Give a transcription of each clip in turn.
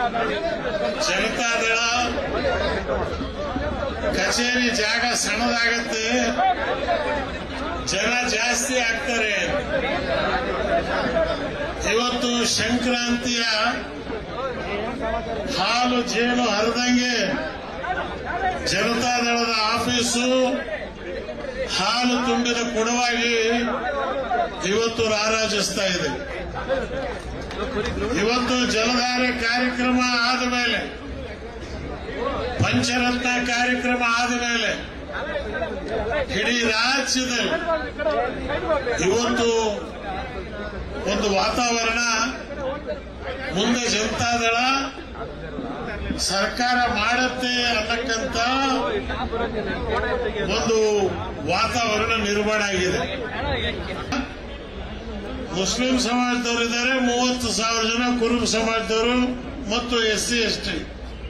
ಜನತಾದಳ ಕಚೇರಿ ಜಾಗ ಸಣ್ಣದಾಗತ್ತೆ ಜನ ಜಾಸ್ತಿ ಆಗ್ತಾರೆ ಇವತ್ತು ಸಂಕ್ರಾಂತಿಯ ಹಾಲು ಜೇನು ಹರಿದಂಗೆ ಜನತಾದಳದ ಆಫೀಸು ಹಾಲು ತುಂಬಿದ ಕೊಡವಾಗಿ ಇವತ್ತು ರಾರಾಜಿಸ್ತಾ ಇದೆ ಇವತ್ತು ಜಲಧಾರೆ ಕಾರ್ಯಕ್ರಮ ಆದ ಮೇಲೆ ಪಂಚರತ್ನ ಕಾರ್ಯಕ್ರಮ ಆದ ಮೇಲೆ ಇಡೀ ರಾಜ್ಯದಲ್ಲಿ ಇವತ್ತು ಒಂದು ವಾತಾವರಣ ಮುಂದೆ ಜನತಾದಳ ಸರ್ಕಾರ ಮಾಡುತ್ತೆ ಅನ್ನಕ್ಕಂತ ಒಂದು ವಾತಾವರಣ ನಿರ್ಮಾಣ ಆಗಿದೆ ಮುಸ್ಲಿಂ ಸಮಾಜದವರು ಇದ್ದಾರೆ ಮೂವತ್ತು ಸಾವಿರ ಜನ ಕುರುಬ ಸಮಾಜದವರು ಮತ್ತು ಎಸ್ ಸಿ ಎಸ್ ಟಿ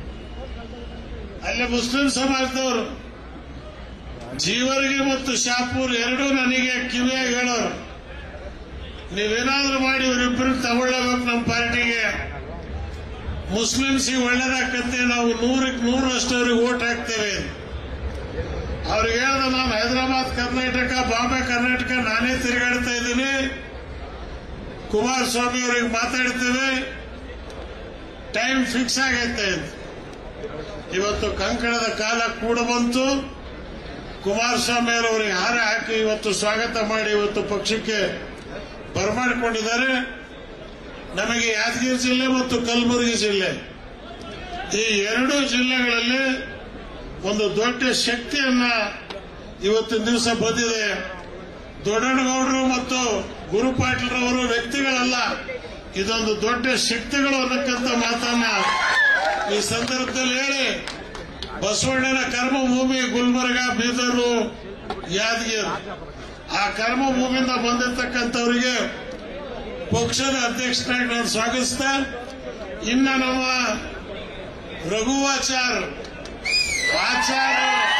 ಅಲ್ಲಿ ಮುಸ್ಲಿಂ ಸಮಾಜದವರು ಜೀವರಿಗೆ ಮತ್ತು ಶಾಪೂರ್ ಎರಡೂ ನನಗೆ ಕಿವಿಯಾಗಿ ಹೇಳೋರು ನೀವೇನಾದ್ರೂ ಮಾಡಿ ಇವರಿಬ್ಬರು ತಗೊಳ್ಳಬೇಕು ನಮ್ಮ ಪಾರ್ಟಿಗೆ ಮುಸ್ಲಿಮ್ಸಿಗೆ ಒಳ್ಳೇದಾಗತ್ತೆ ನಾವು ನೂರಕ್ಕೆ ನೂರಷ್ಟು ಅವ್ರಿಗೆ ಓಟ್ ಹಾಕ್ತೇವೆ ಅವ್ರಿಗೆ ಹೇಳ್ದ ನಾನು ಹೈದರಾಬಾದ್ ಕರ್ನಾಟಕ ಬಾಂಬೆ ಕರ್ನಾಟಕ ನಾನೇ ತಿರುಗಾಡ್ತಾ ಇದ್ದೀನಿ ಕುಮಾರಸ್ವಾಮಿ ಅವರಿಗೆ ಮಾತಾಡ್ತೇವೆ ಟೈಮ್ ಫಿಕ್ಸ್ ಆಗೈತೆ ಅಂತ. ಇವತ್ತು ಕಂಕಣದ ಕಾಲ ಕೂಡ ಬಂತು ಕುಮಾರಸ್ವಾಮಿ ಅವರಿಗೆ ಹಾರ ಹಾಕಿ ಇವತ್ತು ಸ್ವಾಗತ ಮಾಡಿ ಇವತ್ತು ಪಕ್ಷಕ್ಕೆ ಬರಮಾಡಿಕೊಂಡಿದ್ದಾರೆ ನಮಗೆ ಯಾದಗಿರಿ ಜಿಲ್ಲೆ ಮತ್ತು ಕಲಬುರಗಿ ಜಿಲ್ಲೆ ಈ ಎರಡೂ ಜಿಲ್ಲೆಗಳಲ್ಲಿ ಒಂದು ದೊಡ್ಡ ಶಕ್ತಿಯನ್ನ ಇವತ್ತಿನ ದಿವಸ ಬಂದಿದೆ ದೊಡ್ಡನಗೌಡರು ಮತ್ತು ಗುರು ಪಾಟೀಲ್ರವರು ವ್ಯಕ್ತಿಗಳಲ್ಲ ಇದೊಂದು ದೊಡ್ಡ ಶಕ್ತಿಗಳು ಅನ್ನಕ್ಕಂತ ಮಾತನ್ನ ಈ ಸಂದರ್ಭದಲ್ಲಿ ಹೇಳಿ ಬಸವಣ್ಣನ ಕರ್ಮಭೂಮಿ ಗುಲ್ಬರ್ಗ ಬೀದರು ಯಾದಗಿರಿ ಆ ಕರ್ಮಭೂಮಿಯಿಂದ ಬಂದಿರತಕ್ಕಂಥವರಿಗೆ ಪಕ್ಷದ ಅಧ್ಯಕ್ಷರಾಗಿ ನಾನು ಸ್ವಾಗತಿಸ್ತಾ ಇನ್ನ ನಮ್ಮ ರಘುವಾಚಾರ್ ಆಚಾರ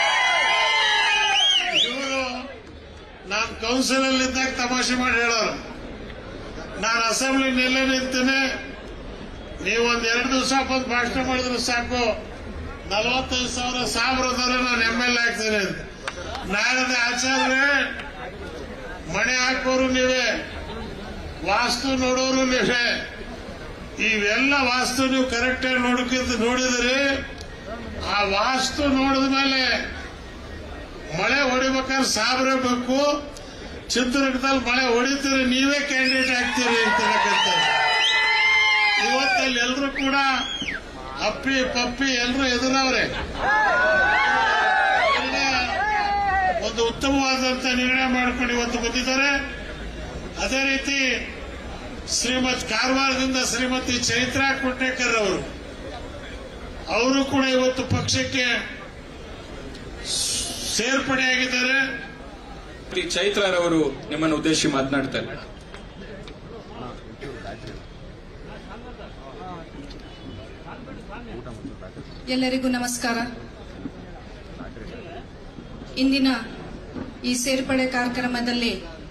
ಇವರು ನಾನು ಕೌನ್ಸಿಲ್ ಅಲ್ಲಿ ಇದ್ದಾಗ ತಮಾಷೆ ಮಾಡಿ ಹೇಳೋರು ನಾನು ಅಸೆಂಬ್ಲಿ ನೆಲೆ ನಿಂತೇನೆ ನೀವು ಒಂದ್ ಎರಡು ದಿವಸ ಬಂದು ಭಾಷಣ ಮಾಡಿದ್ರೆ ಸಾಕು ನಲವತ್ತೈದು ಸಾವಿರ ಸಾವಿರದಲ್ಲೇ ನಾನು ಎಂ ಎಲ್ ಆಗ್ತೇನೆ ಅಂತ ನಾಳೆ ಆಚಾರ್ಯ ಮಣೆ ಹಾಕೋರು ನೀವೇ ವಾಸ್ತು ನೋಡೋರು ನೀವೇ ಇವೆಲ್ಲ ವಾಸ್ತು ನೀವು ಕರೆಕ್ಟ್ ಆಗಿ ನೋಡಕ್ಕಿಂತ ನೋಡಿದ್ರಿ ಆ ವಾಸ್ತು ನೋಡಿದ ಮೇಲೆ ಮಳೆ ಹೊಡಿಬೇಕಾದ್ರೆ ಸಾಬ್ರೆ ಬೇಕು ಚಿತ್ರದುರ್ಗದಲ್ಲಿ ಮಳೆ ಹೊಡಿತೀರಿ ನೀವೇ ಕ್ಯಾಂಡಿಡೇಟ್ ಆಗ್ತೀರಿ ಅಂತ ಹೇಳಕಂತ ಇವತ್ತಲ್ಲಿ ಎಲ್ಲರೂ ಕೂಡ ಅಪ್ಪಿ ಪಪ್ಪಿ ಎಲ್ಲರೂ ಎದುರವ್ರೆ ಎಲ್ಲ ಒಂದು ಉತ್ತಮವಾದಂತ ನಿರ್ಣಯ ಮಾಡ್ಕೊಂಡು ಇವತ್ತು ಬಂದಿದ್ದಾರೆ ಅದೇ ರೀತಿ ಶ್ರೀಮತ್ ಕಾರವಾರದಿಂದ ಶ್ರೀಮತಿ ಚೈತ್ರಾ ಕುಟ್ನೇಕರ್ ಅವರು ಅವರು ಕೂಡ ಇವತ್ತು ಪಕ್ಷಕ್ಕೆ ಸೇರ್ಪಡೆಯಾಗಿದ್ದಾರೆ ಶ್ರೀ ಚೈತ್ರರವರು ನಿಮ್ಮನ್ನು ಉದ್ದೇಶಿಸಿ ಮಾತನಾಡ್ತಾರೆ ಎಲ್ಲರಿಗೂ ನಮಸ್ಕಾರ ಇಂದಿನ ಈ ಸೇರ್ಪಡೆ ಕಾರ್ಯಕ್ರಮದಲ್ಲಿ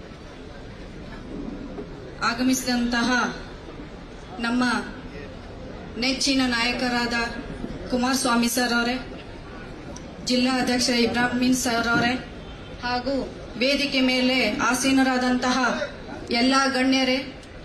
ಆಗಮಿಸಿದಂತಹ ನಮ್ಮ ನೆಚ್ಚಿನ ನಾಯಕರಾದ ಕುಮಾರಸ್ವಾಮಿ ಸರ್ ಅವರೇ ಜಿಲ್ಲಾ ಅಧ್ಯಕ್ಷ ಇಬ್ರಾಹಿಂ ಸರ್ ಅವರೇ ಹಾಗೂ ವೇದಿಕೆ ಮೇಲೆ ಆಸೀನರಾದಂತಹ ಎಲ್ಲ ಗಣ್ಯರೇ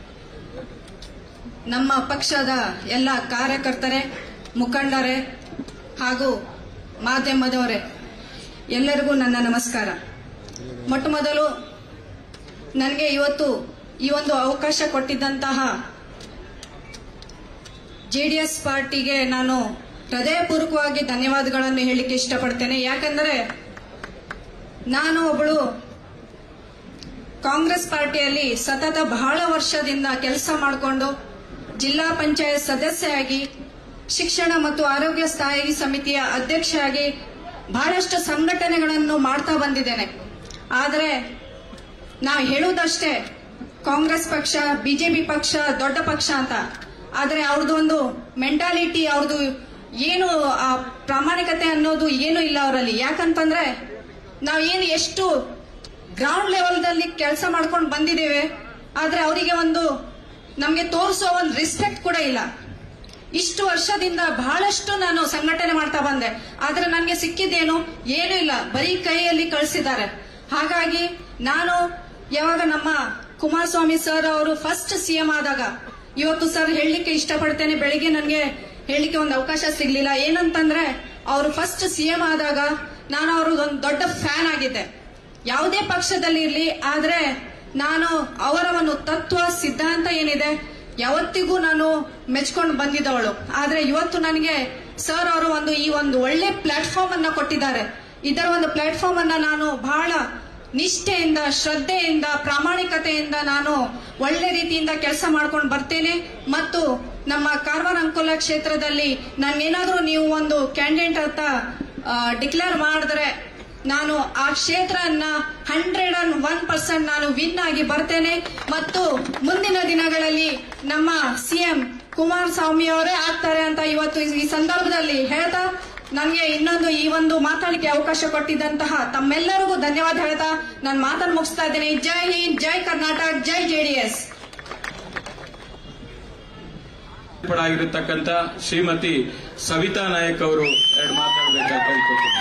ನಮ್ಮ ಪಕ್ಷದ ಎಲ್ಲ ಕಾರ್ಯಕರ್ತರೇ ಮುಖಂಡರೇ ಹಾಗೂ ಮಾಧ್ಯಮದವರೇ ಎಲ್ಲರಿಗೂ ನನ್ನ ನಮಸ್ಕಾರ ಮೊಟ್ಟ ಮೊದಲು ನನಗೆ ಇವತ್ತು ಈ ಒಂದು ಅವಕಾಶ ಕೊಟ್ಟಿದ್ದಂತಹ ಜೆಡಿಎಸ್ ಪಾರ್ಟಿಗೆ ನಾನು ಹೃದಯಪೂರ್ವಕವಾಗಿ ಧನ್ಯವಾದಗಳನ್ನು ಹೇಳಲಿಕ್ಕೆ ಇಷ್ಟಪಡ್ತೇನೆ ಯಾಕಂದರೆ ನಾನು ಒಬ್ಬಳು ಕಾಂಗ್ರೆಸ್ ಪಾರ್ಟಿಯಲ್ಲಿ ಸತತ ಬಹಳ ವರ್ಷದಿಂದ ಕೆಲಸ ಮಾಡಿಕೊಂಡು ಜಿಲ್ಲಾ ಪಂಚಾಯತ್ ಸದಸ್ಯರಾಗಿ ಶಿಕ್ಷಣ ಮತ್ತು ಆರೋಗ್ಯ ಸ್ಥಾಯಿ ಸಮಿತಿಯ ಅಧ್ಯಕ್ಷರಾಗಿ ಬಹಳಷ್ಟು ಸಂಘಟನೆಗಳನ್ನು ಮಾಡ್ತಾ ಬಂದಿದ್ದೇನೆ ಆದರೆ ನಾವು ಹೇಳುವುದಷ್ಟೇ ಕಾಂಗ್ರೆಸ್ ಪಕ್ಷ ಬಿಜೆಪಿ ಪಕ್ಷ ದೊಡ್ಡ ಪಕ್ಷ ಅಂತ ಆದರೆ ಅವ್ರದ್ದು ಒಂದು ಮೆಂಟಾಲಿಟಿ ಅವ್ರದ್ದು ಏನು ಆ ಪ್ರಾಮಾಣಿಕತೆ ಅನ್ನೋದು ಏನು ಇಲ್ಲ ಅವರಲ್ಲಿ ಯಾಕಂತಂದ್ರೆ ನಾವು ಏನು ಎಷ್ಟು ಗ್ರೌಂಡ್ ಲೆವೆಲ್ದಲ್ಲಿ ಕೆಲಸ ಮಾಡ್ಕೊಂಡು ಬಂದಿದ್ದೇವೆ ಆದ್ರೆ ಅವರಿಗೆ ಒಂದು ನಮಗೆ ತೋರಿಸೋ ಒಂದು ರೆಸ್ಪೆಕ್ಟ್ ಕೂಡ ಇಲ್ಲ ಇಷ್ಟು ವರ್ಷದಿಂದ ಬಹಳಷ್ಟು ನಾನು ಸಂಘಟನೆ ಮಾಡ್ತಾ ಬಂದೆ ಆದ್ರೆ ನನಗೆ ಸಿಕ್ಕಿದ್ದೇನು ಏನೂ ಇಲ್ಲ ಬರೀ ಕೈಯಲ್ಲಿ ಕಳಿಸಿದ್ದಾರೆ ಹಾಗಾಗಿ ನಾನು ಯಾವಾಗ ನಮ್ಮ ಕುಮಾರಸ್ವಾಮಿ ಸರ್ ಅವರು ಫಸ್ಟ್ ಸಿಎಂ ಆದಾಗ ಇವತ್ತು ಸರ್ ಹೇಳಲಿಕ್ಕೆ ಇಷ್ಟಪಡ್ತೇನೆ ಬೆಳಿಗ್ಗೆ ನನಗೆ ಹೇಳಲಿಕ್ಕೆ ಒಂದು ಅವಕಾಶ ಸಿಗ್ಲಿಲ್ಲ ಏನಂತಂದ್ರೆ ಅವರು ಫಸ್ಟ್ ಸಿಎಂ ಆದಾಗ ನಾನು ಅವ್ರದ್ದೊಂದು ದೊಡ್ಡ ಫ್ಯಾನ್ ಆಗಿದ್ದೆ ಯಾವುದೇ ಪಕ್ಷದಲ್ಲಿ ಇರ್ಲಿ ಆದ್ರೆ ನಾನು ಅವರ ಒಂದು ತತ್ವ ಸಿದ್ಧಾಂತ ಏನಿದೆ ಯಾವತ್ತಿಗೂ ನಾನು ಮೆಚ್ಕೊಂಡು ಬಂದಿದ್ದವಳು ಆದ್ರೆ ಇವತ್ತು ನನಗೆ ಸರ್ ಅವರು ಒಂದು ಈ ಒಂದು ಒಳ್ಳೆ ಪ್ಲಾಟ್ಫಾರ್ಮ್ ಅನ್ನ ಕೊಟ್ಟಿದ್ದಾರೆ ಇದರ ಒಂದು ಪ್ಲಾಟ್ಫಾರ್ಮ್ ಅನ್ನ ನಾನು ಬಹಳ ನಿಷ್ಠೆಯಿಂದ ಶ್ರದ್ಧೆಯಿಂದ ಪ್ರಾಮಾಣಿಕತೆಯಿಂದ ನಾನು ಒಳ್ಳೆ ರೀತಿಯಿಂದ ಕೆಲಸ ಮಾಡ್ಕೊಂಡು ಬರ್ತೇನೆ ಮತ್ತು ನಮ್ಮ ಕಾರವಾರ ಅಂಕೋಲ ಕ್ಷೇತ್ರದಲ್ಲಿ ನಾನೇನಾದ್ರೂ ನೀವು ಒಂದು ಕ್ಯಾಂಡಿಡೇಟ್ ಅಂತ ಡಿಕ್ಲೇರ್ ಮಾಡಿದ್ರೆ ನಾನು ಆ ಕ್ಷೇತ್ರನ ಹಂಡ್ರೆಡ್ ಅಂಡ್ ಒನ್ ಪರ್ಸೆಂಟ್ ನಾನು ವಿನ್ ಆಗಿ ಬರ್ತೇನೆ ಮತ್ತು ಮುಂದಿನ ದಿನಗಳಲ್ಲಿ ನಮ್ಮ ಸಿಎಂ ಕುಮಾರಸ್ವಾಮಿ ಅವರೇ ಆಗ್ತಾರೆ ಅಂತ ಇವತ್ತು ಈ ಸಂದರ್ಭದಲ್ಲಿ ಹೇಳ್ತಾ ನನಗೆ ಇನ್ನೊಂದು ಈ ಒಂದು ಮಾತಾಡಲಿಕ್ಕೆ ಅವಕಾಶ ಕೊಟ್ಟಿದ್ದಂತಹ ತಮ್ಮೆಲ್ಲರಿಗೂ ಧನ್ಯವಾದ ಹೇಳ್ತಾ ನಾನು ಮಾತನ್ನು ಮುಗಿಸ್ತಾ ಇದ್ದೇನೆ ಜೈ ಹಿಂದ್ ಜೈ ಕರ್ನಾಟಕ ಜೈ ಜೆಡಿಎಸ್ ಆಗಿರತಕ್ಕಂತ ಶ್ರೀಮತಿ ಸವಿತಾ ನಾಯಕ್ ಅವರು ಎರಡು ಮಾತಾಡಬೇಕಾಗಿ ಕೇಳ್ಕೊತೀನಿ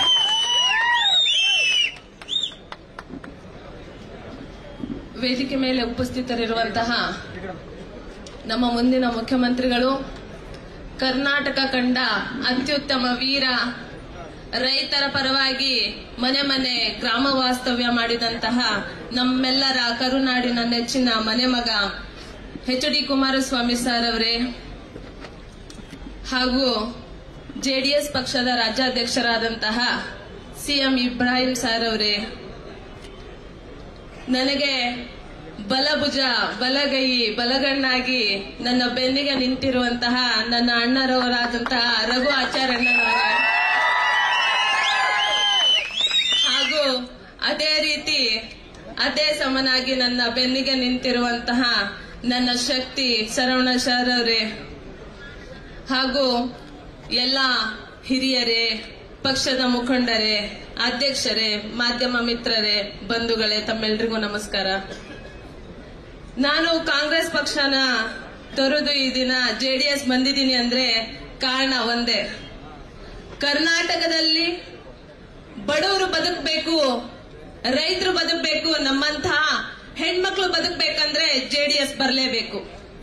ವೇದಿಕೆ ಮೇಲೆ ಉಪಸ್ಥಿತರಿರುವಂತಹ ನಮ್ಮ ಮುಂದಿನ ಮುಖ್ಯಮಂತ್ರಿಗಳು ಕರ್ನಾಟಕ ಕಂಡ ಅತ್ಯುತ್ತಮ ವೀರ ರೈತರ ಪರವಾಗಿ ಮನೆ ಮನೆ ಗ್ರಾಮ ವಾಸ್ತವ್ಯ ಮಾಡಿದಂತಹ ನಮ್ಮೆಲ್ಲರ ಕರುನಾಡಿನ ನೆಚ್ಚಿನ ಮನೆ ಮಗ ಎಚ್ ಡಿ ಕುಮಾರಸ್ವಾಮಿ ಸರ್ ಅವರೇ ಹಾಗೂ ಜೆಡಿಎಸ್ ಪಕ್ಷದ ರಾಜ್ಯಾಧ್ಯಕ್ಷರಾದಂತಹ ಸಿಎಂ ಇಬ್ರಾಹಿಂ ಸರ್ ಅವರೇ ನನಗೆ ಬಲಭುಜ ಬಲಗೈ ಬಲಗಣ್ಣಾಗಿ ನನ್ನ ಬೆನ್ನಿಗೆ ನಿಂತಿರುವಂತಹ ನನ್ನ ಅಣ್ಣರವರಾದಂತಹ ರಘು ಆಚಾರ್ಯಣ್ಣನವರೇ ಹಾಗೂ ಅದೇ ರೀತಿ ಅದೇ ಸಮನಾಗಿ ನನ್ನ ಬೆನ್ನಿಗೆ ನಿಂತಿರುವಂತಹ ನನ್ನ ಶಕ್ತಿ ಶರವಣ ಸರ್ ಅವರೇ ಹಾಗೂ ಎಲ್ಲ ಹಿರಿಯರೇ ಪಕ್ಷದ ಮುಖಂಡರೇ ಅಧ್ಯಕ್ಷರೇ ಮಾಧ್ಯಮ ಮಿತ್ರರೇ ಬಂಧುಗಳೇ ತಮ್ಮೆಲ್ರಿಗೂ ನಮಸ್ಕಾರ ನಾನು ಕಾಂಗ್ರೆಸ್ ಪಕ್ಷನ ತೊರೆದು ಈ ದಿನ ಜೆಡಿಎಸ್ ಬಂದಿದ್ದೀನಿ ಅಂದ್ರೆ ಕಾರಣ ಒಂದೇ ಕರ್ನಾಟಕದಲ್ಲಿ ಬಡವರು ಬದುಕಬೇಕು ರೈತರು ಬದುಕಬೇಕು ನಮ್ಮಂತಹ ಹೆಣ್ಮಕ್ಳು ಬದುಕಬೇಕಂದ್ರೆ ಜೆಡಿಎಸ್ ಬರಲೇಬೇಕು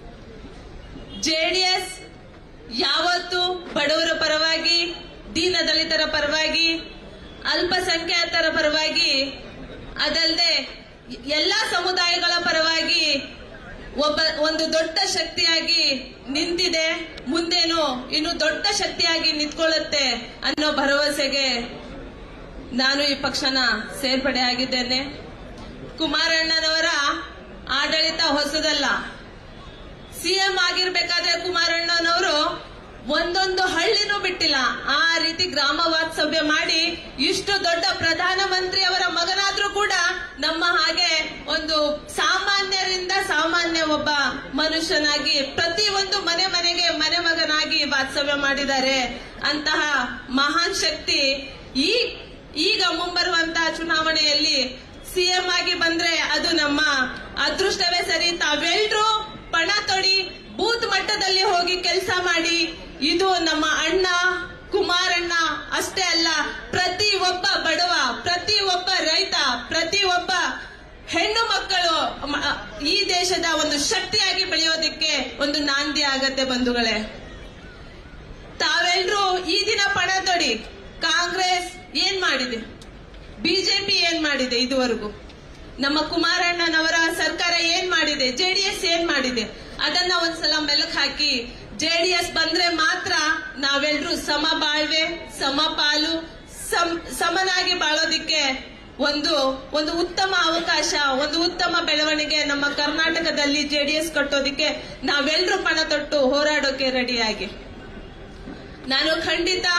ಜೆಡಿಎಸ್ ಯಾವತ್ತು ಬಡವರ ಪರವಾಗಿ ದೀನ ದಲಿತರ ಪರವಾಗಿ ಅಲ್ಪಸಂಖ್ಯಾತರ ಪರವಾಗಿ ಅದಲ್ಲದೆ ಎಲ್ಲಾ ಸಮುದಾಯಗಳ ಪರವಾಗಿ ಒಬ್ಬ ಒಂದು ದೊಡ್ಡ ಶಕ್ತಿಯಾಗಿ ನಿಂತಿದೆ ಮುಂದೇನು ಇನ್ನು ದೊಡ್ಡ ಶಕ್ತಿಯಾಗಿ ನಿಂತ್ಕೊಳ್ಳುತ್ತೆ ಅನ್ನೋ ಭರವಸೆಗೆ ನಾನು ಈ ಪಕ್ಷನ ಸೇರ್ಪಡೆ ಆಗಿದ್ದೇನೆ ಕುಮಾರಣ್ಣನವರ ಆಡಳಿತ ಹೊಸದಲ್ಲ ಸಿಎಂ ಆಗಿರ್ಬೇಕಾದ್ರೆ ಕುಮಾರಣ್ಣನವರು ಒಂದೊಂದು ಹಳ್ಳಿನೂ ಬಿಟ್ಟಿಲ್ಲ ಆ ರೀತಿ ಗ್ರಾಮ ವಾಸ್ತವ್ಯ ಮಾಡಿ ಇಷ್ಟು ದೊಡ್ಡ ಪ್ರಧಾನಮಂತ್ರಿ ಅವರ ಮಗನಾದ್ರೂ ಕೂಡ ನಮ್ಮ ಹಾಗೆ ಒಂದು ಸಾಮಾನ್ಯರಿಂದ ಸಾಮಾನ್ಯ ಒಬ್ಬ ಮನುಷ್ಯನಾಗಿ ಪ್ರತಿ ಒಂದು ಮನೆ ಮನೆಗೆ ಮನೆ ಮಗನಾಗಿ ವಾಸ್ತವ್ಯ ಮಾಡಿದ್ದಾರೆ ಅಂತಹ ಮಹಾನ್ ಶಕ್ತಿ ಈ ಈಗ ಮುಂಬರುವಂತಹ ಚುನಾವಣೆಯಲ್ಲಿ ಸಿಎಂ ಆಗಿ ಬಂದ್ರೆ ಅದು ನಮ್ಮ ಅದೃಷ್ಟವೇ ಸರಿ ತಾವೆಲ್ರೂ ಪಣ ತೊಡಿ ಬೂತ್ ಮಟ್ಟದಲ್ಲಿ ಹೋಗಿ ಕೆಲಸ ಮಾಡಿ ಇದು ನಮ್ಮ ಅಣ್ಣ ಕುಮಾರಣ್ಣ ಅಷ್ಟೇ ಅಲ್ಲ ಪ್ರತಿ ಒಬ್ಬ ಬಡವ ಪ್ರತಿ ಒಬ್ಬ ರೈತ ಪ್ರತಿ ಒಬ್ಬ ಹೆಣ್ಣು ಮಕ್ಕಳು ಮ- ಈ ದೇಶದ ಒಂದು ಶಕ್ತಿಯಾಗಿ ಬೆಳೆಯೋದಕ್ಕೆ ಒಂದು ನಾಂದಿ ಆಗತ್ತೆ ಬಂಧುಗಳೇ ತಾವೆಲ್ರೂ ಈ ದಿನ ಪಣ ತೊಡಿ ಕಾಂಗ್ರೆಸ್ ಏನ್ ಮಾಡಿದೆ ಬಿಜೆಪಿ ಏನ್ ಮಾಡಿದೆ ಇದುವರೆಗೂ ನಮ್ಮ ಕುಮಾರಣ್ಣನವರ ಸರ್ಕಾರ ಏನ್ ಮಾಡಿದೆ ಜೆಡಿಎಸ್ ಏನ್ ಮಾಡಿದೆ ಅದನ್ನ ಒಂದ್ಸಲ ಮೆಲುಕು ಹಾಕಿ ಜೆಡಿಎಸ್ ಬಂದ್ರೆ ಮಾತ್ರ ನಾವೆಲ್ಲರೂ ಸಮ ಬಾಳ್ವೆ ಸಮ ಪಾಲು ಸಮ್- ಸಮನಾಗಿ ಬಾಳೋದಿಕ್ಕೆ ಒಂದು ಒಂದು ಉತ್ತಮ ಅವಕಾಶ ಒಂದು ಉತ್ತಮ ಬೆಳವಣಿಗೆ ನಮ್ಮ ಕರ್ನಾಟಕದಲ್ಲಿ ಜೆಡಿಎಸ್ ಕಟ್ಟೋದಿಕ್ಕೆ ನಾವೆಲ್ಲರೂ ಪಣ ತೊಟ್ಟು ಹೋರಾಡೋಕೆ ರೆಡಿಯಾಗಿ ನಾನು ಖಂಡಿತ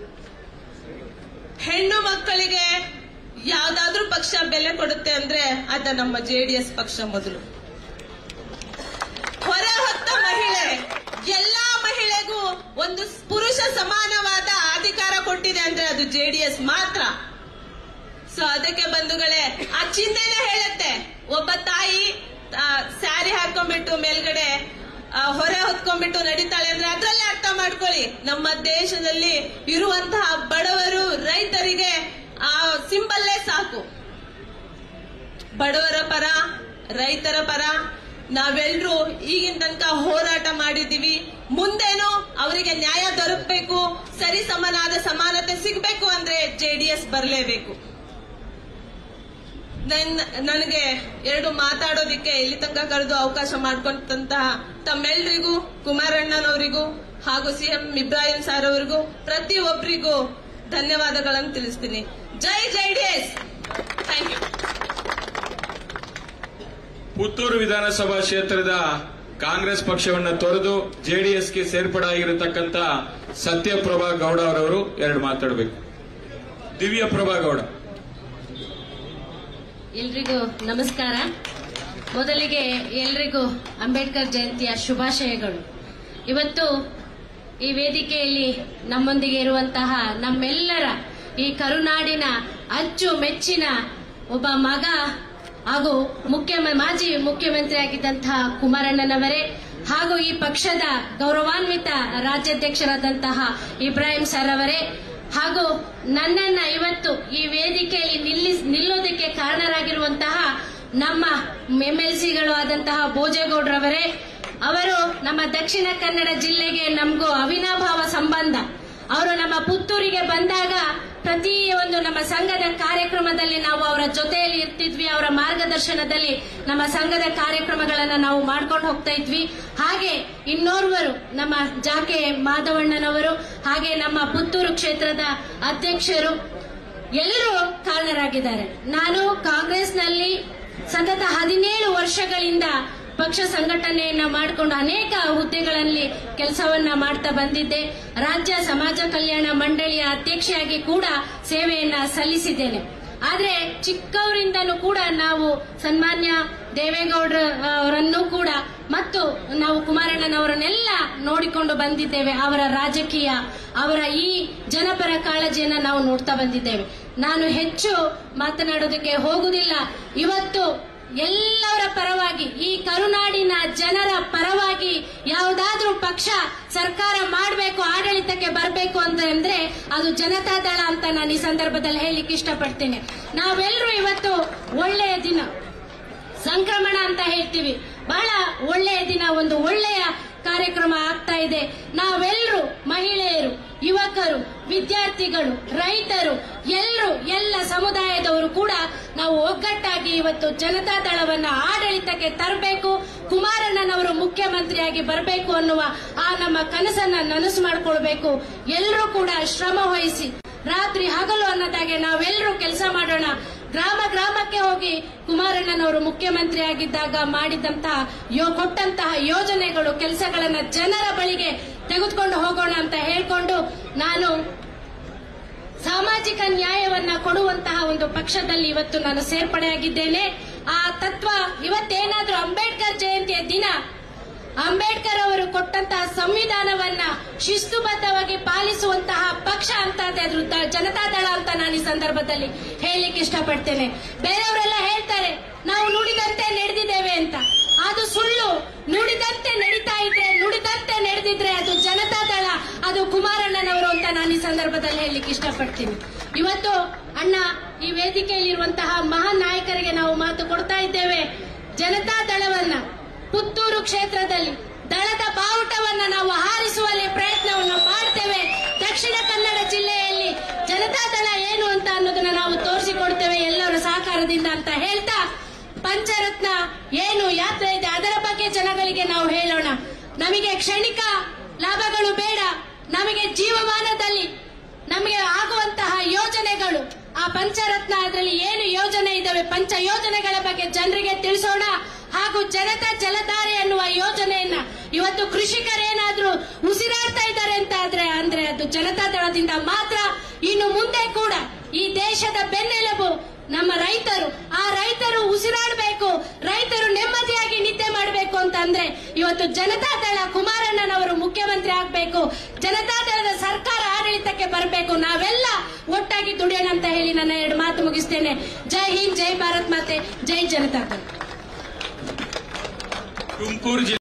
ಹೆಣ್ಣು ಮಕ್ಕಳಿಗೆ ಯಾವ್ದಾದ್ರೂ ಪಕ್ಷ ಬೆಲೆ ಕೊಡುತ್ತೆ ಅಂದ್ರೆ ಅದ ನಮ್ಮ ಜೆಡಿಎಸ್ ಪಕ್ಷ ಮೊದಲು ಹೊರ ಹೊತ್ತ ಮಹಿಳೆ ಎಲ್ಲಾ ಮಹಿಳೆಗೂ ಒಂದು ಪುರುಷ ಸಮಾನವಾದ ಅಧಿಕಾರ ಕೊಟ್ಟಿದೆ ಅಂದ್ರೆ ಅದು ಜೆಡಿಎಸ್ ಮಾತ್ರ ಸೊ ಅದಕ್ಕೆ ಬಂಧುಗಳೇ ಆ ಚಿಹ್ನೆನೇ ಹೇಳುತ್ತೆ ಒಬ್ಬ ತಾಯಿ ಆ, ಸ್ಯಾರಿ ಹಾಕೊಂಡ್ಬಿಟ್ಟು ಮೇಲ್ಗಡೆ ಆ, ಹೊರೆ ಹೊತ್ಕೊಂಡ್ಬಿಟ್ಟು ನಡೀತಾಳೆ ಅಂದ್ರೆ ಅದ್ರಲ್ಲೇ ಅರ್ಥ ಮಾಡ್ಕೊಳ್ಳಿ ನಮ್ಮ ದೇಶದಲ್ಲಿ ಇರುವಂತಹ ಬಡವರು ರೈತರಿಗೆ ಆ ಸಿಂಬಲ್ಲೇ ಸಾಕು ಬಡವರ ಪರ ರೈತರ ಪರ ನಾವೆಲ್ಲರೂ ಈಗಿನ ತನಕ ಹೋರಾಟ ಮಾಡಿದೀವಿ ಮುಂದೇನು ಅವರಿಗೆ ನ್ಯಾಯ ದೊರಕಬೇಕು ಸರಿ ಸಮನಾದ ಸಮಾನತೆ ಸಿಗಬೇಕು ಅಂದ್ರೆ ಜೆಡಿಎಸ್ ಬರಲೇಬೇಕು ನನ್- ನನಗೆ ಎರಡು ಮಾತಾಡೋದಿಕ್ಕೆ ಇಲ್ಲಿ ತನಕ ಕರೆದು ಅವಕಾಶ ಮಾಡ್ಕೊಂಡಂತಹ ತಮ್ಮೆಲ್ರಿಗೂ ಕುಮಾರಣ್ಣನವರಿಗೂ ಹಾಗೂ ಸಿಎಂ ಇಬ್ರಾಹಿಂ ಸಾರ್ ಅವರಿಗೂ ಪ್ರತಿ ಒಬ್ಬರಿಗೂ ಧನ್ಯವಾದಗಳನ್ನು ತಿಳಿಸ್ತೀನಿ ಜೈ ಜೆಡಿಎಸ್ ಥ್ಯಾಂಕ್ ಯು ಪುತ್ತೂರು ವಿಧಾನಸಭಾ ಕ್ಷೇತ್ರದ ಕಾಂಗ್ರೆಸ್ ಪಕ್ಷವನ್ನು ತೊರೆದು ಜೆಡಿಎಸ್ಗೆ ಸೇರ್ಪಡೆಯಾಗಿರತಕ್ಕಂತ ಸತ್ಯಪ್ರಭಾ ಗೌಡ ಅವರವರು ಎರಡು ಮಾತಾಡಬೇಕು ದಿವ್ಯ ಪ್ರಭಾ ಗೌಡ ಎಲ್ರಿಗೂ ನಮಸ್ಕಾರ ಮೊದಲಿಗೆ ಎಲ್ರಿಗೂ ಅಂಬೇಡ್ಕರ್ ಜಯಂತಿಯ ಶುಭಾಶಯಗಳು ಇವತ್ತು ಈ ವೇದಿಕೆಯಲ್ಲಿ ನಮ್ಮೊಂದಿಗೆ ಇರುವಂತಹ ನಮ್ಮೆಲ್ಲರ ಈ ಕರುನಾಡಿನ ಅಚ್ಚು ಮೆಚ್ಚಿನ ಒಬ್ಬ ಮಗ ಹಾಗೂ ಮುಖ್ಯ ಮಾಜಿ ಮುಖ್ಯಮಂತ್ರಿ ಆಗಿದ್ದಂತಹ ಕುಮಾರಣ್ಣನವರೇ ಹಾಗೂ ಈ ಪಕ್ಷದ ಗೌರವಾನ್ವಿತ ರಾಜ್ಯಾಧ್ಯಕ್ಷರಾದಂತಹ ಇಬ್ರಾಹಿಂ ಸರ್ ಅವರೇ ಹಾಗೂ ನನ್ನನ್ನ ಇವತ್ತು ಈ ವೇದಿಕೆಯಲ್ಲಿ ನಿಲ್ಲಿಸ್ ನಿಲ್ಲೋದಕ್ಕೆ ಕಾರಣರಾಗಿರುವಂತಹ ನಮ್ಮ ಎಂಎಲ್ಸಿಗಳು ಆದಂತಹ ಭೋಜೇಗೌಡ್ರವರೇ ಅವರು ನಮ್ಮ ದಕ್ಷಿಣ ಕನ್ನಡ ಜಿಲ್ಲೆಗೆ ನಮಗೂ ಅವಿನಾಭಾವ ಸಂಬಂಧ ಅವರು ನಮ್ಮ ಪುತ್ತೂರಿಗೆ ಬಂದಾಗ ಪ್ರತಿ ಒಂದು ನಮ್ಮ ಸಂಘದ ಕಾರ್ಯಕ್ರಮದಲ್ಲಿ ನಾವು ಅವರ ಜೊತೆಯಲ್ಲಿ ಇರ್ತಿದ್ವಿ ಅವರ ಮಾರ್ಗದರ್ಶನದಲ್ಲಿ ನಮ್ಮ ಸಂಘದ ಕಾರ್ಯಕ್ರಮಗಳನ್ನ ನಾವು ಮಾಡ್ಕೊಂಡು ಹೋಗ್ತಾ ಇದ್ವಿ ಹಾಗೆ ಇನ್ನೋರ್ವರು ನಮ್ಮ ಜಾಕೆ ಮಾಧವಣ್ಣನವರು ಹಾಗೆ ನಮ್ಮ ಪುತ್ತೂರು ಕ್ಷೇತ್ರದ ಅಧ್ಯಕ್ಷರು ಎಲ್ಲರೂ ಕಾರಣರಾಗಿದ್ದಾರೆ ನಾನು ಕಾಂಗ್ರೆಸ್ನಲ್ಲಿ ಸತತ ಹದಿನೇಳು ವರ್ಷಗಳಿಂದ ಪಕ್ಷ ಸಂಘಟನೆಯನ್ನ ಮಾಡಿಕೊಂಡು ಅನೇಕ ಹುದ್ದೆಗಳಲ್ಲಿ ಕೆಲಸವನ್ನ ಮಾಡ್ತಾ ಬಂದಿದ್ದೆ ರಾಜ್ಯ ಸಮಾಜ ಕಲ್ಯಾಣ ಮಂಡಳಿಯ ಅಧ್ಯಕ್ಷೆಯಾಗಿ ಕೂಡ ಸೇವೆಯನ್ನ ಸಲ್ಲಿಸಿದ್ದೇನೆ ಆದ್ರೆ ಚಿಕ್ಕವರಿಂದನೂ ಕೂಡ ನಾವು ಸನ್ಮಾನ್ಯ ದೇವೇಗೌಡರ ಅವರನ್ನು ಕೂಡ ಮತ್ತು ನಾವು ಕುಮಾರಣ್ಣನವರನ್ನೆಲ್ಲ ನೋಡಿಕೊಂಡು ಬಂದಿದ್ದೇವೆ ಅವರ ರಾಜಕೀಯ ಅವರ ಈ ಜನಪರ ಕಾಳಜಿಯನ್ನ ನಾವು ನೋಡ್ತಾ ಬಂದಿದ್ದೇವೆ ನಾನು ಹೆಚ್ಚು ಮಾತನಾಡೋದಕ್ಕೆ ಹೋಗುದಿಲ್ಲ ಇವತ್ತು ಎಲ್ಲರ ಪರವಾಗಿ ಈ ಕರುನಾಡಿನ ಜನರ ಪರವಾಗಿ ಯಾವುದಾದ್ರೂ ಪಕ್ಷ ಸರ್ಕಾರ ಮಾಡಬೇಕು ಆಡಳಿತಕ್ಕೆ ಬರಬೇಕು ಅಂತ ಅಂದ್ರೆ ಅದು ಜನತಾದಳ ಅಂತ ನಾನು ಈ ಸಂದರ್ಭದಲ್ಲಿ ಹೇಳಲಿಕ್ಕೆ ಇಷ್ಟಪಡ್ತೇನೆ ನಾವೆಲ್ಲರೂ ಇವತ್ತು ಒಳ್ಳೆಯ ದಿನ ಸಂಕ್ರಮಣ ಅಂತ ಹೇಳ್ತೀವಿ ಬಹಳ ಒಳ್ಳೆಯ ದಿನ ಒಂದು ಒಳ್ಳೆಯ ಕಾರ್ಯಕ್ರಮ ಆಗ್ತಾ ಇದೆ ನಾವೆಲ್ಲರೂ ಮಹಿಳೆಯರು ಯುವಕರು ವಿದ್ಯಾರ್ಥಿಗಳು ರೈತರು ಎಲ್ಲರೂ ಎಲ್ಲ ಸಮುದಾಯದವರು ಕೂಡ ನಾವು ಒಗ್ಗಟ್ಟಾಗಿ ಇವತ್ತು ಜನತಾ ದಳವನ್ನ ಆಡಳಿತಕ್ಕೆ ತರಬೇಕು ಕುಮಾರಣ್ಣನವರು ಮುಖ್ಯಮಂತ್ರಿಯಾಗಿ ಬರಬೇಕು ಅನ್ನುವ ಆ ನಮ್ಮ ಕನಸನ್ನ ನನಸು ಮಾಡಿಕೊಳ್ಬೇಕು ಎಲ್ಲರೂ ಕೂಡ ಶ್ರಮ ವಹಿಸಿ ರಾತ್ರಿ ಹಗಲು ಅನ್ನದಾಗೆ ನಾವೆಲ್ಲರೂ ಕೆಲಸ ಮಾಡೋಣ ಗ್ರಾಮ ಗ್ರಾಮಕ್ಕೆ ಹೋಗಿ ಕುಮಾರಣ್ಣನವರು ಮುಖ್ಯಮಂತ್ರಿ ಆಗಿದ್ದಾಗ ಮಾಡಿದಂತಹ ಯೋ ಕೊಟ್ಟಂತಹ ಯೋಜನೆಗಳು ಕೆಲಸಗಳನ್ನ ಜನರ ಬಳಿಗೆ ತೆಗೆದುಕೊಂಡು ಹೋಗೋಣ ಅಂತ ಹೇಳ್ಕೊಂಡು ನಾನು ಸಾಮಾಜಿಕ ನ್ಯಾಯವನ್ನ ಕೊಡುವಂತಹ ಒಂದು ಪಕ್ಷದಲ್ಲಿ ಇವತ್ತು ನಾನು ಸೇರ್ಪಡೆಯಾಗಿದ್ದೇನೆ ಆ ತತ್ವ ಇವತ್ತೇನಾದ್ರೂ ಅಂಬೇಡ್ಕರ್ ಜಯಂತಿಯ ದಿನ ಅಂಬೇಡ್ಕರ್ ಅವರು ಕೊಟ್ಟಂತಹ ಸಂವಿಧಾನವನ್ನ ಶಿಸ್ತುಬದ್ಧವಾಗಿ ಪಾಲಿಸುವಂತಹ ಪಕ್ಷ ಅಂತ ಅದೇ ಅದು ದ- ಜನತಾದಳ ಅಂತ ನಾನು ಈ ಸಂದರ್ಭದಲ್ಲಿ ಹೇಳಲಿಕ್ಕೆ ಇಷ್ಟಪಡ್ತೇನೆ ಬೇರೆಯವರೆಲ್ಲ ಹೇಳ್ತಾರೆ ನಾವು ನುಡಿದಂತೆ ನಡೆದಿದ್ದೇವೆ ಅಂತ ಅದು ಸುಳ್ಳು ನುಡಿದಂತೆ ನಡೀತಾ ಇದ್ರೆ ನುಡಿದಂತೆ ನಡೆದಿದ್ರೆ ಅದು ಜನತಾದಳ ಅದು ಕುಮಾರಣ್ಣನವರು ಅಂತ ನಾನು ಈ ಸಂದರ್ಭದಲ್ಲಿ ಹೇಳಲಿಕ್ಕೆ ಇಷ್ಟಪಡ್ತೀನಿ ಇವತ್ತು ಅಣ್ಣ ಈ ವೇದಿಕೆಯಲ್ಲಿರುವಂತಹ ಮಹಾನ್ ನಾಯಕರಿಗೆ ನಾವು ಮಾತು ಕೊಡ್ತಾ ಇದ್ದೇವೆ ಜನತಾ ದಳವನ್ನ ಪುತ್ತೂರು ಕ್ಷೇತ್ರದಲ್ಲಿ ದಳದ ಬಾವುಟವನ್ನ ನಾವು ಹಾರಿಸುವಲ್ಲಿ ಪ್ರಯತ್ನವನ್ನು ಮಾಡ್ತೇವೆ ದಕ್ಷಿಣ ಕನ್ನಡ ಜಿಲ್ಲೆಯಲ್ಲಿ ಜನತಾ ದಳ ಏನು ಅಂತ ಅನ್ನೋದನ್ನ ನಾವು ತೋರಿಸಿಕೊಡ್ತೇವೆ ಎಲ್ಲರ ಸಹಕಾರದಿಂದ ಅಂತ ಹೇಳ್ತಾ ಪಂಚರತ್ನ ಏನು ಯಾತ್ರೆ ಇದೆ ಅದರ ಬಗ್ಗೆ ಜನಗಳಿಗೆ ನಾವು ಹೇಳೋಣ ನಮಗೆ ಕ್ಷಣಿಕ ಲಾಭಗಳು ಬೇಡ ನಮಗೆ ಜೀವಮಾನದಲ್ಲಿ ನಮಗೆ ಆಗುವಂತಹ ಯೋಜನೆಗಳು ಆ ಪಂಚರತ್ನ ಅದರಲ್ಲಿ ಏನು ಯೋಜನೆ ಇದಾವೆ ಪಂಚ ಯೋಜನೆಗಳ ಬಗ್ಗೆ ಜನರಿಗೆ ತಿಳಿಸೋಣ ಹಾಗೂ ಜನತಾ ಜಲಧಾರೆ ಅನ್ನುವ ಯೋಜನೆಯನ್ನ ಇವತ್ತು ಕೃಷಿಕರೇನಾದ್ರೂ ಉಸಿರಾಡ್ತಾ ಇದ್ದಾರೆ ಅಂತ ಆದ್ರೆ ಅಂದ್ರೆ ಅದು ಜನತಾ ದಳದಿಂದ ಮಾತ್ರ ಇನ್ನು ಮುಂದೆ ಕೂಡ ಈ ದೇಶದ ಬೆನ್ನೆಲುಬು ನಮ್ಮ ರೈತರು ಆ ರೈತರು ಉಸಿರಾಡಬೇಕು ರೈತರು ನೆಮ್ಮದಿಯಾಗಿ ನಿದ್ದೆ ಮಾಡಬೇಕು ಅಂತ ಅಂದ್ರೆ ಇವತ್ತು ಜನತಾ ದಳ ಕುಮಾರಣ್ಣನವರು ಮುಖ್ಯಮಂತ್ರಿ ಆಗಬೇಕು ಜನತಾ ದಳದ ಸರ್ಕಾರ ಆಡಳಿತಕ್ಕೆ ಬರಬೇಕು ನಾವೆಲ್ಲ ಒಟ್ಟಾಗಿ ದುಡಿಯೋಣ ಅಂತ ಹೇಳಿ ನನ್ನ ಎರಡು ಮಾತು ಮುಗಿಸ್ತೇನೆ ಜೈ ಹಿಂದ್ ಜೈ ಭಾರತ್ ಮಾತೆ ಜೈ ಜನತಾ ದಳ ತುಮಕೂರು ಜಿಲ್ಲೆ